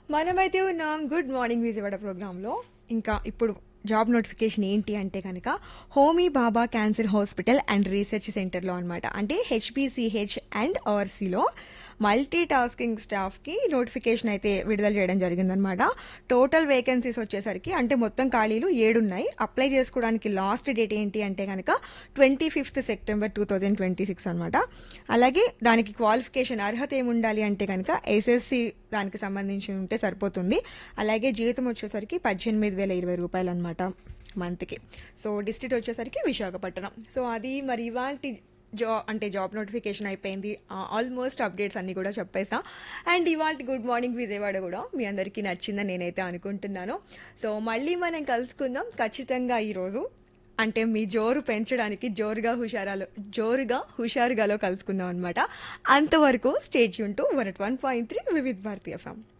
మనమైతే ఉన్నాం good morning Vijayawada ప్రోగ్రాంలో ఇంకా ఇప్పుడు జాబ్ నోటిఫికేషన్ ఏంటి అంటే కనుక Homi Bhabha cancer hospital and research సెంటర్లో అనమాట అంటే హెచ్పిసిహెచ్ అండ్ ఆర్సీలో మల్టీ టాస్కింగ్ స్టాఫ్కి నోటిఫికేషన్ అయితే విడుదల చేయడం జరిగిందనమాట టోటల్ వేకెన్సీస్ వచ్చేసరికి అంటే మొత్తం ఖాళీలు ఏడున్నాయి అప్లై చేసుకోవడానికి లాస్ట్ డేట్ ఏంటి అంటే కనుక twenty fifth September two thousand twenty six అనమాట అలాగే దానికి క్వాలిఫికేషన్ అర్హత ఏమి ఉండాలి అంటే కనుక ఎస్ఎస్సి దానికి సంబంధించి ఉంటే సరిపోతుంది అలాగే జీతం వచ్చేసరికి పద్దెనిమిది వేల ఇరవై రూపాయలు అనమాట మంత్కి సో డిస్ట్రిక్ట్ వచ్చేసరికి విశాఖపట్నం సో అది మరి ఇవాళ జా అంటే జాబ్ నోటిఫికేషన్ అయిపోయింది ఆల్మోస్ట్ అప్డేట్స్ అన్ని కూడా చెప్పేసా అండ్ ఇవాళ గుడ్ మార్నింగ్ విజయవాడ కూడా మీ అందరికీ నచ్చిందని నేనైతే అనుకుంటున్నాను సో మళ్ళీ మనం కలుసుకుందాం ఖచ్చితంగా ఈరోజు అంటే మీ జోరు పెంచడానికి జోరుగా హుషారాలో జోరుగా హుషారుగాలో కలుసుకుందాం అనమాట అంతవరకు station two one one point three Vividh Bharati FM